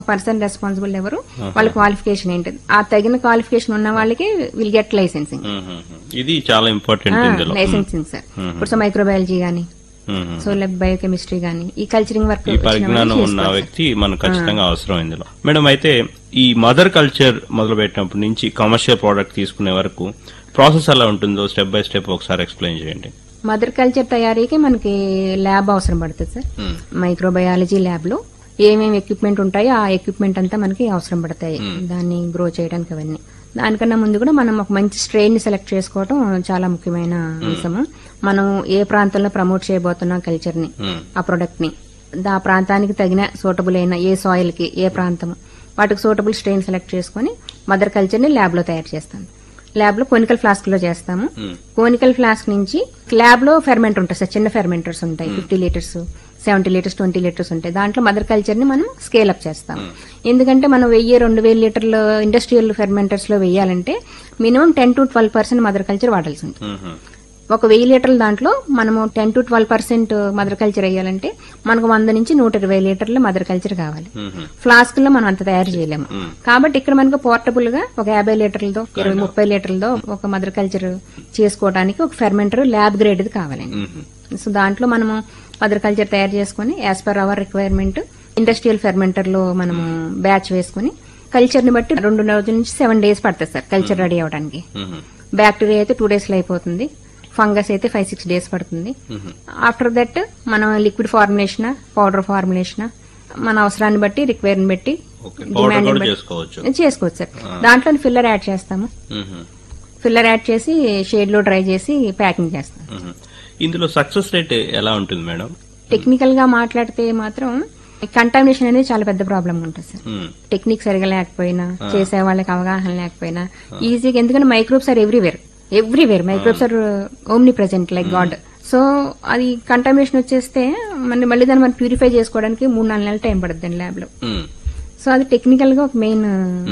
Person responsible ఎవరు వాళ్ళ qualification ఏంటి ఆ తగిన క్వాలిఫికేషన్ ఉన్న వాళ్ళకి విల్ గెట్ లైసెన్సింగ్ ఇది చాలా ఇంపార్టెంట్ ఇందులో లైసెన్సింగ్ సార్ ఇప్పుడు మైక్రోబయాలజీ గానీ మ్మ్. సో లైక్ బయోకెమిస్ట్రీ గానీ ఈ కల్చరింగ్ వర్క్ ఈ పరిజ్ఞానం ఉన్న వ్యక్తి మనకు ఖచ్చితంగా అవసరం ఇందులో మేడం అయితే ఈ మదర్ కల్చర్ మొదలు పెట్టినప్పటి నుంచి కమర్షియల్ ప్రోడక్ట్ తీసుకునే వరకు ప్రాసెస్ ఎలా ఉంటుందో స్టెప్ బై స్టెప్ ఒకసారి ఎక్స్ప్లెయిన్ చేయండి మదర్ కల్చర్ తయారీకి మనకి ల్యాబ్ అవసరం పడుతుంది సార్ మ్మ్. మైక్రోబయాలజీ ల్యాబ్ లో ఏమేమి ఎక్విప్మెంట్ ఉంటాయో ఆ ఎక్విప్మెంట్ అంతా మనకి అవసరం పడతాయి దాన్ని గ్రో చేయడానికి అవన్నీ దానికన్నా ముందు కూడా మనం ఒక మంచి స్ట్రెయిన్ ని సెలెక్ట్ చేసుకోవడం చాలా ముఖ్యమైన అంశము మనం ఏ ప్రాంతంలో ప్రమోట్ చేయబోతున్నాం కల్చర్ ని మ్మ్. ఆ ప్రొడక్ట్ ని ఆ ప్రాంతానికి తగిన సూటబుల్ అయిన ఏ సాయిల్ కి ఏ ప్రాంతం వాటికి సూటబుల్ స్ట్రెయిన్ సెలెక్ట్ చేసుకుని మదర్ కల్చర్ ని ల్యాబ్ లో తయారు చేస్తాం ల్యాబ్ లో కోనికల్ ఫ్లాస్క్ లో చేస్తాము మ్మ్. కోనికల్ ఫ్లాస్క్ నుంచి ల్యాబ్ లో ఫెర్మెంట్ ఉంటాయి సార్ చిన్న ఫెర్మెంటర్స్ ఉంటాయి fifty litres seventy litres twenty litres ఉంటాయి దాంట్లో మదర్ కల్చర్ ని మనం స్కేల్ అప్ చేస్తాం ఎందుకంటే మనం వెయ్యి రెండు వేల లీటర్ల ఇండస్ట్రియల్ ఫెర్మెంటర్స్ లో వేయాలంటే minimum ten to twelve percent mother culture వాడాల్సి ఉంటుంది మ్మ్. ఒక వెయ్యి లీటర్ల దాంట్లో మనము ten to twelve percent mother culture వేయాలంటే మనకు వంద నుంచి నూట ఇరవై లీటర్ల మదర్ కల్చర్ కావాలి మ్మ్. ఫ్లాస్క్ లో మనం అంత తయారు చేయలేము కాబట్టి ఇక్కడ మనకు పోర్టబుల్ గా ఒక యాభై లీటర్లతో ఇరవై ముప్పై లీటర్లతో ఒక మదర్ కల్చర్ చేసుకోవడానికి ఒక ఫెర్మెంటర్ ల్యాబ్ గ్రేడ్ కావాలండి మ్మ్. సో దాంట్లో మనము మదర్ కల్చర్ తయారు చేసుకుని as per our requirement industrial fermenter లో మనము బ్యాచ్ వేసుకుని కల్చర్ ని బట్టి రెండు రోజుల నుంచి సెవెన్ డేస్ పడుతుంది సార్ కల్చర్ రెడీ అవడానికి మ్మ్. బ్యాక్టీరియా అయితే టూ డేస్ లో అయిపోతుంది ఫంగస్ అయితే ఫైవ్ సిక్స్ డేస్ పడుతుంది మ్మ్. ఆఫ్టర్ దట్ మనం లిక్విడ్ ఫార్ములేషన్ పౌడర్ ఫార్ములేషన్ మన అవసరాన్ని బట్టి రిక్వైర్ని బట్టి ఓకే పౌడర్ demand ని కూడా బట్టి చేసుకోవచ్చు చేసుకోవచ్చు సార్ దాంట్లో ఫిల్లర్ యాడ్ చేస్తాము మ్మ్. ఫిల్లర్ యాడ్ చేసి షేడ్ లో డ్రై చేసి ప్యాకింగ్ చేస్తాం మ్మ్. ఇందులో సక్సెస్ రేట్ ఎలా ఉంటుంది మేడం టెక్నికల్ గా మాట్లాడితే మాత్రం కంటామినేషన్ అనేది చాలా పెద్ద ప్రాబ్లం ఉంటుంది సార్ మ్మ్. టెక్నిక్ సరిగా లేకపోయినా చేసే వాళ్ళకి అవగాహన లేకపోయినా ఈజీగా ఎందుకంటే microbes are everywhere everywhere microbes are omnipresent like God so అది కంటామినేషన్ వచ్చేస్తే మన మళ్ళీ దాన్ని మనం ప్యూరిఫై చేసుకోవడానికి మూడు నాలుగు నెలలు టైం పడుతుంది ల్యాబ్ లో మ్మ్. సో అది టెక్నికల్ గా ఒక మెయిన్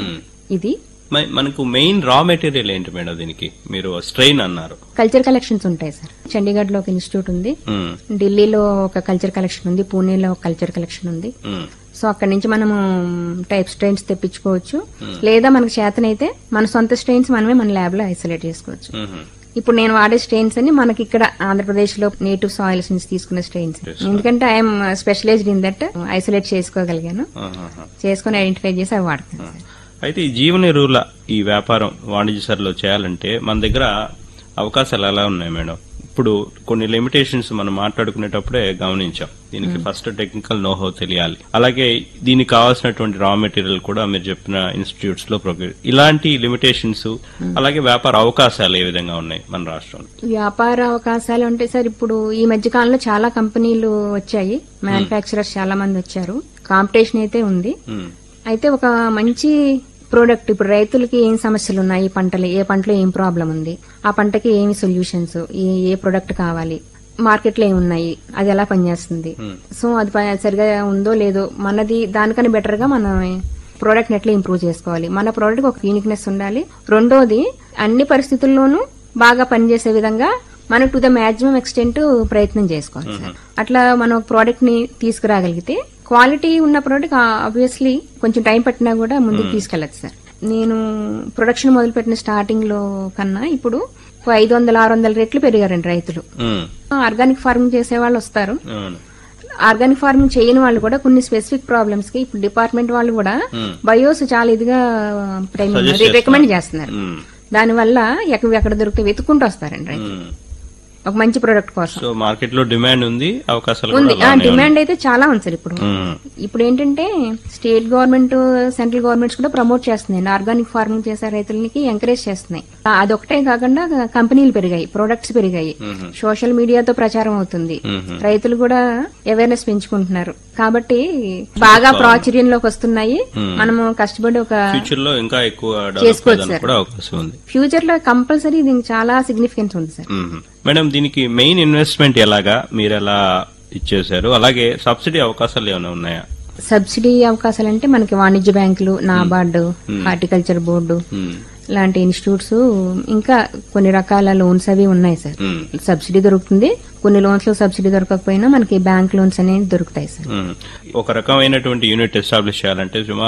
ఇది మ- మనకు మెయిన్ రా మెటీరియల్ ఏంటి మేడం దీనికి మీరు స్ట్రెయిన్ అన్నారు కల్చర్ కలెక్షన్స్ ఉంటాయి సార్ చండీగఢ్ లో ఒక ఇన్స్టిట్యూట్ ఉంది మ్మ్. ఢిల్లీలో ఒక కల్చర్ కలెక్షన్ ఉంది పూణేలో ఒక కల్చర్ కలెక్షన్ ఉంది మ్మ్. సో అక్కడి నుంచి మనము టైప్ స్ట్రెయిన్స్ తెప్పించుకోవచ్చు లేదా మనకు చేతనైతే మన సొంత స్ట్రెయిన్స్ మనమే మన ల్యాబ్ లో ఐసోలేట్ చేసుకోవచ్చు మ్మ్. ఇప్పుడు నేను వాడే స్ట్రెయిన్స్ అన్ని మనకి ఇక్కడ ఆంధ్రప్రదేశ్ లో నేటివ్ సాయిల్స్ నుంచి తీసుకున్న స్ట్రెయిన్స్ ఎందుకంటే I'm specialised in that isolate చేసుకోగలిగాను ఆహాహా. చేసుకుని ఐడెంటిఫై చేసి అవి వాడుతాను అయితే ఈ జీవన ఎరువుల ఈ వ్యాపారం వాణిజ్య సరలో చేయాలంటే మన దగ్గర అవకాశాలు ఎలా ఉన్నాయి మేడం ఇప్పుడు కొన్ని లిమిటేషన్స్ మనం మాట్లాడుకునేటప్పుడే గమనించాం దీనికి ఫస్ట్ టెక్నికల్ నోహో తెలియాలి అలాగే దీనికి కావాల్సినటువంటి రా మెటీరియల్ కూడా మీరు చెప్పిన ఇన్స్టిట్యూట్స్ లో ప్రొక్యూర్ ఇలాంటి లిమిటేషన్స్ అలాగే వ్యాపార అవకాశాలు ఏ విధంగా ఉన్నాయి మన రాష్ట్రంలో వ్యాపార అవకాశాలు అంటే సార్ ఇప్పుడు ఈ మధ్య కాలంలో చాలా కంపెనీలు వచ్చాయి మ్యానుఫ్యాక్చరర్స్ చాలా మంది వచ్చారు కాంపిటీషన్ అయితే ఉంది ఉమ్, అయితే ఒక మంచి ప్రోడక్ట్ ఇప్పుడు రైతులకి ఏం సమస్యలు ఉన్నాయి ఈ పంటలు ఏ పంటలో ఏం ప్రాబ్లం ఉంది ఆ పంటకి ఏమి సొల్యూషన్స్ ఏ ఏ ప్రోడక్ట్ కావాలి మార్కెట్లో ఏమి ఉన్నాయి అది ఎలా పనిచేస్తుంది సో అది ప- సరిగా ఉందో లేదో మనది దానికన్నా బెటర్ గా మనం ప్రోడక్ట్ ఎట్లా ఇంప్రూవ్ చేసుకోవాలి మన ప్రోడక్ట్ ఒక యూనిక్నెస్ ఉండాలి రెండోది అన్ని పరిస్థితుల్లోనూ బాగా పనిచేసే విధంగా మనం టు ద మాక్సిమం ఎక్స్టెంట్ ప్రయత్నం చేసుకోవాలి సార్ అట్లా మనం ఒక ప్రోడక్ట్ ని తీసుకురాగలిగితే క్వాలిటీ ఉన్న ప్రోడక్ట్ ఆబ్వియస్లీ కొంచెం టైం పట్టినా కూడా ముందుకు తీసుకెళ్ళచ్చు సార్ నేను ప్రొడక్షన్ మొదలుపెట్టిన స్టార్టింగ్ లో కన్నా ఇప్పుడు ఒక ఐదు వందల ఆరు వందల రెట్లు పెరిగారండి రైతులు ఉమ్, ఆర్గానిక్ ఫార్మింగ్ చేసే వాళ్ళు వస్తారు అవును. ఆర్గానిక్ ఫార్మింగ్ చేయని వాళ్ళు కూడా కొన్ని స్పెసిఫిక్ ప్రాబ్లమ్స్ కి ఇప్పుడు డిపార్ట్మెంట్ వాళ్ళు కూడా Hmm. బయోస్ చాలా ఇదిగా Suggest రికమెండ్ చేస్తున్నారు ఉమ్, దానివల్ల ఎక్కడ ఎక్కడ దొరికితే వెతుక్కుంటూ వస్తారండి రైతులు. ఉమ్. ఒక మంచి ప్రొడక్ట్ కోసం సో మార్కెట్ లో డిమాండ్ ఉంది అవకాశాలు ఉంది కూడా ఆ అలానే డిమాండ్ అయితే చాలా ఉంది సార్ ఇప్పుడు ఉమ్, ఇప్పుడు ఏంటంటే స్టేట్ గవర్నమెంట్ సెంట్రల్ గవర్నమెంట్స్ కూడా ప్రమోట్ చేస్తున్నాయి ఆర్గానిక్ ఫార్మింగ్ చేసే రైతులకి ఎంకరేజ్ చేస్తున్నాయి ఆ, అదొకటే కాకుండా కంపెనీలు పెరిగాయి ప్రొడక్ట్స్ పెరిగాయి మ్మ్. సోషల్ మీడియాతో ప్రచారం అవుతుంది మ్మ్. రైతులు కూడా అవేర్నెస్ పెంచుకుంటున్నారు కాబట్టి బాగా ప్రాచుర్యంలోకి వస్తున్నాయి మనము కష్టపడి ఒక ఫ్యూచర్ లో ఇంకా ఎక్కువ డెవలప్ చేసుకోవచ్చు అవ్వడానికి సార్. కూడా అవకాశం ఉంది ఫ్యూచర్ లో కంపల్సరీ దీనికి చాలా సిగ్నిఫికెన్స్ ఉంది సార్ మ్మ్. మేడం దీనికి మెయిన్ ఇన్వెస్ట్మెంట్ ఎలాగా మీరు ఎలా ఇచ్చేశారు అలాగే సబ్సిడీ అవకాశాలు ఏమైనా ఉన్నాయా సబ్సిడీ అవకాశాలు అంటే మనకి వాణిజ్య బ్యాంకులు నాబార్డు హార్టికల్చర్ బోర్డు మ్మ్. లాంటి ఇన్స్టిట్యూట్స్ ఇంకా కొన్ని రకాల లోన్స్ అవి ఉన్నాయి సార్ మ్మ్. సబ్సిడీ దొరుకుతుంది కొన్ని లోన్స్ లో సబ్సిడీ దొరకకపోయినా మనకి బ్యాంక్ లోన్స్ అనేవి దొరుకుతాయి సార్ ఉమ్. ఒక రకమైనటువంటి యూనిట్ ఎస్టాబ్లిష్ చేయాలంటే సుమారు